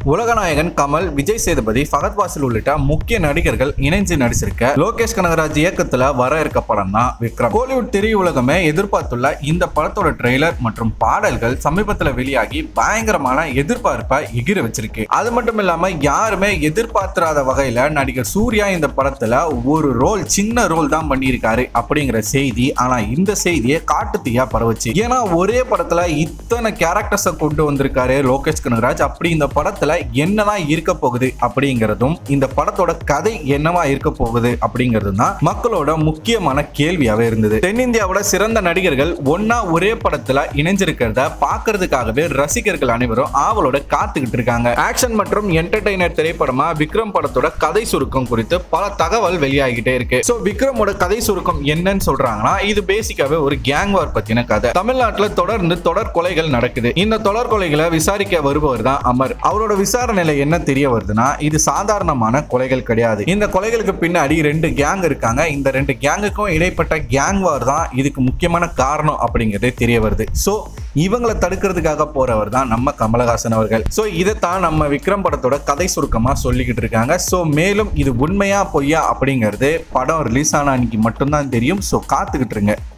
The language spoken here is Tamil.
உலகநாயகன் கமல் விஜய் சேதுபதி ஃபகத் வாசில் உள்ளிட்ட முக்கிய நடிகர்கள் இணைஞ்சு நடிச்சிருக்க லோகேஷ் கனகராஜ் இயக்கத்துல வர இருக்க படம் தான் விக்ரம் கோலிவுட் திரையுலகமே எதிர்பார்த்துள்ள இந்த படத்தோட ட்ரெய்லர் மற்றும் பாடல்கள் சமீபத்துல வெளியாகி பயங்கரமான எதிர்பார்ப்பை எகிர வச்சிருக்கு அது மட்டும் இல்லாம யாருமே எதிர்பார்த்திராத வகையில நடிகர் சூர்யா இந்த படத்துல ஒரு ரோல் சின்ன ரோல் தான் பண்ணியிருக்காரு அப்படிங்கிற செய்தி ஆனா இந்த செய்தியை காட்டு தீயா பரவுச்சு ஏன்னா ஒரே படத்துல இத்தனை கேரக்டர்ஸை கொண்டு வந்திருக்காரு லோகேஷ் கனகராஜ் அப்படி இந்த படத்துல என்னதான் இருக்க போகுது அப்படிங்கிறதும் இந்த படத்தோட கதை என்னவா இருக்க போகுது அப்படிங்கிறதும் தான் மக்களோட முக்கியமான கேள்வியாவே இருந்தது தென்னிந்தியாவோட சிறந்த நடிகர்கள் ஒன்னா ஒரே படத்துல இணைஞ்சிருக்கிறத பாக்குறதுக்காகவே ரசிகர்கள் அனைவரும் ஆவலோட காத்துக்கிட்டு இருக்காங்க ஆக்ஷன் மற்றும் என்டர்டைனர் திரைப்படமா விக்ரம் படத்தோட கதை சுருக்கம் குறித்து பல தகவல் வெளியாகிட்டே இருக்கு சோ விக்ரமோட கதை சுருக்கம் என்னன்னு சொல்றாங்கன்னா இது பேசிக்காவே ஒரு கேங் வார் பத்தின கதை தமிழ்நாட்டுல தொடர்ந்து தொடர் கொலைகள் நடக்குது இந்த தொடர் கொலைகளை விசாரிக்க வருபவர் தான் அமர் அவரோட விசாரணையில என்ன தெரிய வருதுன்னா இது சாதாரணமான கொலைகள் கிடையாது இந்த கொலைகளுக்கு பின்னாடி ரெண்டு கேங் இருக்காங்க இந்த ரெண்டு கேங்குக்கும் இடைப்பட்ட கேங் வார் தான் இதுக்கு முக்கியமான காரணம் அப்படிங்கிறது தெரிய வருது சோ இவங்களை தடுக்கிறதுக்காக போறவர் தான் நம்ம கமலஹாசன் அவர்கள் சோ இதைத்தான் நம்ம விக்ரம் படத்தோட கதை சுருக்கமா சொல்லிக்கிட்டு இருக்காங்க சோ மேலும் இது உண்மையா பொய்யா அப்படிங்கிறது படம் ரிலீஸ் ஆன அன்னைக்கு மட்டும்தான் தெரியும் சோ காத்துக்கிட்டு இருங்க